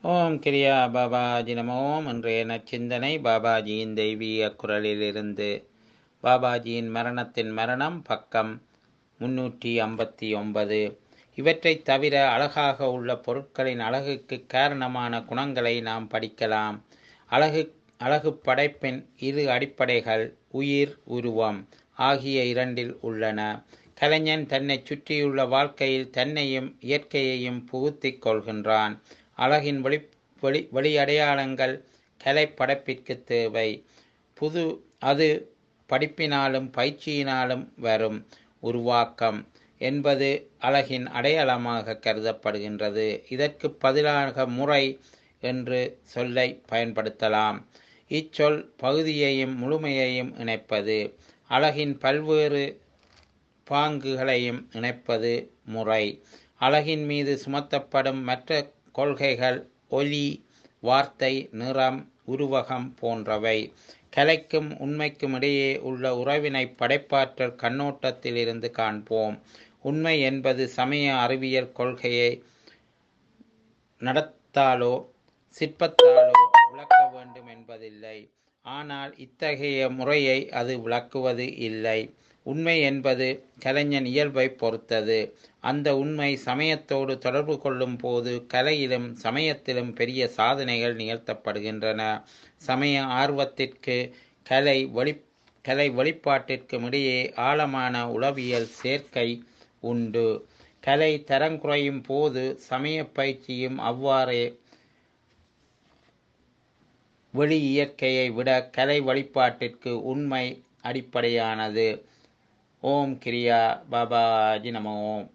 ஓம் கிரியா பாபாஜி நமோம் இன்றைய நச்சிந்தனை பாபாஜியின் தெய்வீக குரலிலிருந்து பாபாஜியின் மரணத்தின் மரணம் பக்கம் முன்னூற்றி ஐம்பத்தி ஒன்பது இவற்றைத் தவிர அழகாக உள்ள பொருட்களின் அழகுக்கு காரணமான குணங்களை நாம் படிக்கலாம் அழகு அழகு படைப்பின் இரு அடிப்படைகள் உயிர் உருவம் ஆகிய இரண்டில் உள்ளன கலைஞன் தன்னை சுற்றியுள்ள வாழ்க்கையில் தன்னையும் இயற்கையையும் புகுத்திக் கொள்கின்றான் அழகின் வெளி வெளி வெளியடையாளங்கள் கலை படைப்பிற்கு தேவை புது அது படிப்பினாலும் பயிற்சியினாலும் வரும் உருவாக்கம் என்பது அழகின் அடையாளமாக கருதப்படுகின்றது இதற்கு பதிலாக முறை என்று சொல்லை பயன்படுத்தலாம் இச்சொல் பகுதியையும் முழுமையையும் இணைப்பது அழகின் பல்வேறு பாங்குகளையும் இணைப்பது முறை அழகின் மீது சுமத்தப்படும் மற்ற கொள்கைகள் ஒலி வார்த்தை நிறம் உருவகம் போன்றவை கலைக்கும் உண்மைக்கும் இடையே உள்ள உறவினை படைப்பாற்றல் கண்ணோட்டத்தில் இருந்து காண்போம் உண்மை என்பது சமய அறிவியல் கொள்கையை நடத்தாலோ சிற்பத்தாலோ விளக்க வேண்டும் என்பதில்லை ஆனால் இத்தகைய முறையை அது விளக்குவது இல்லை உண்மை என்பது கலைஞன் இயல்பை பொறுத்தது அந்த உண்மை சமயத்தோடு தொடர்பு கொள்ளும் போது கலையிலும் சமயத்திலும் பெரிய சாதனைகள் நிகழ்த்தப்படுகின்றன சமய ஆர்வத்திற்கு கலை வெளி கலை வெளிப்பாட்டிற்கும் இடையே ஆழமான உளவியல் சேர்க்கை உண்டு கலை தரங்குறையும் போது சமய பயிற்சியும் அவ்வாறே வெளி இயற்கையை விட கலை வழிபாட்டிற்கு உண்மை அடிப்படையானது ஓம் கிரியா பாபாஜி நம ஓம்